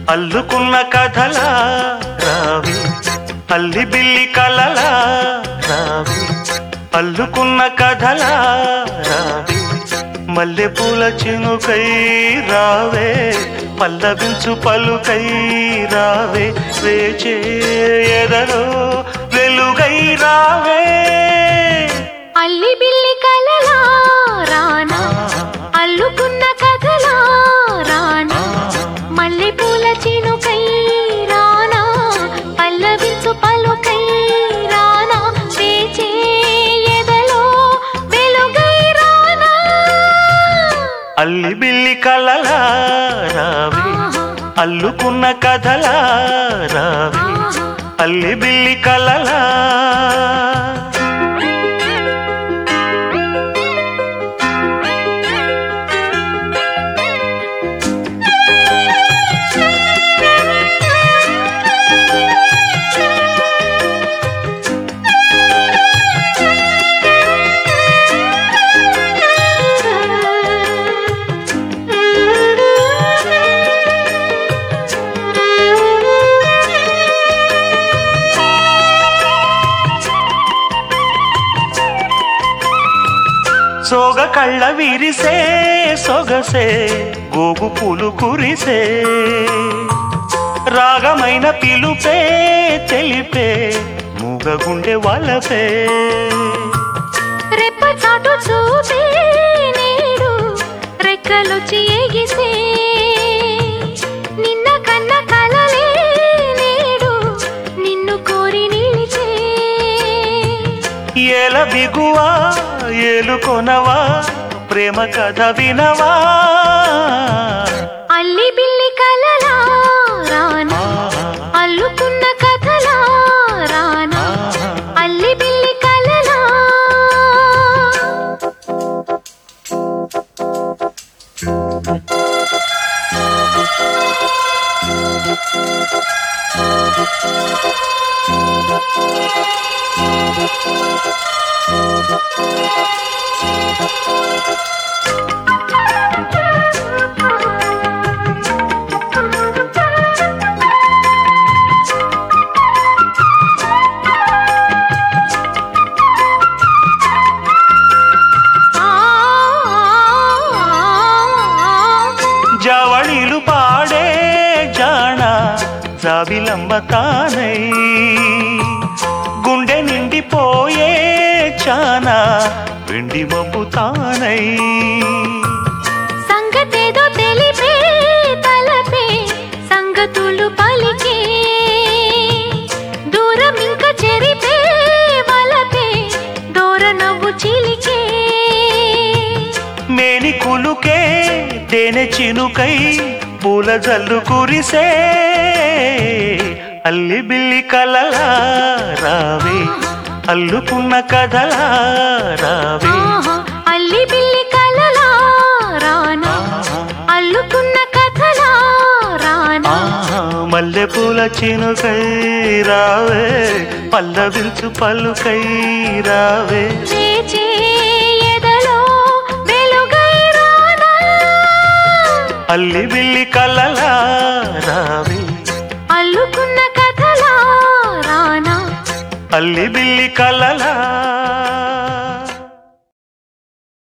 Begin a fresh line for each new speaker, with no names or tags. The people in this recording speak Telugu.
అల్లుకున్న కథలా రావి అల్లి బిల్లి కలలా రావి అల్లుకున్న కథలా రావి మల్లె పూల చినుకై రావే పల్లవించు పలుకై రావే వేచే ఎదలో వెలుగై రావే
అల్లి బిల్లి కలలా రానా అల్లుకున్న కథలా రానా మల్లె పూల చినుకై రానా పల్లవించు పలుకై రానా వేచే ఎదలో వెలుగై రానా
అల్లి బిల్లి కలలా రావి అల్లుకున్న కథలా రావి అల్లి బిల్లి కలలా సోగ కళ్ళ విరిసే సొగసే గోగు పూలు కురిసే రాగమైన పిలుపే తెలిపే మూగ గుండె వలపే
రెప్ప చాటు చూపే నేడు రెక్కలొచ్చి ఎగిసే నిన్న కన్న కలలే నేడు నిన్ను కోరి నిలిచే
ఏల బిగువా ఏలుకొనవా ప్రేమ కథ వినవా
అల్లి బిల్లి కలలా రానా అల్లుకున్న కథలా రానా అల్లి బిల్లి కలలా ఆ, ఆ, ఆ,
జవళిలు పాడే జాణ జాబిలంబ తానై గుండె నిండిపోయే చానా వెండి మబ్బు తానై
సంగతేదో తెలిపే తలపే సంగతులు పలికే దూరం ఇంక చెరిపే వలపే దూర నవ్వు చిలికే
మేని కులుకే తేనె చినుకై పూల జల్లు కురిసే అల్లి బిల్లి కలలా రావే అల్లుకున్న కథలా రావే
ఆహా, అల్లి బిల్లి కలలా రానా అల్లుకున్న కథలా రానా
ఆహా, మల్లె పూల చినుకై రావే పల్లవించు పలుకై రావే
లేచే ఎదలో వెలుగై రానా
అల్లి బిల్లి కలలా రావే
అల్లుకున్న కథలా రానా
అల్లి బిల్లి కలలా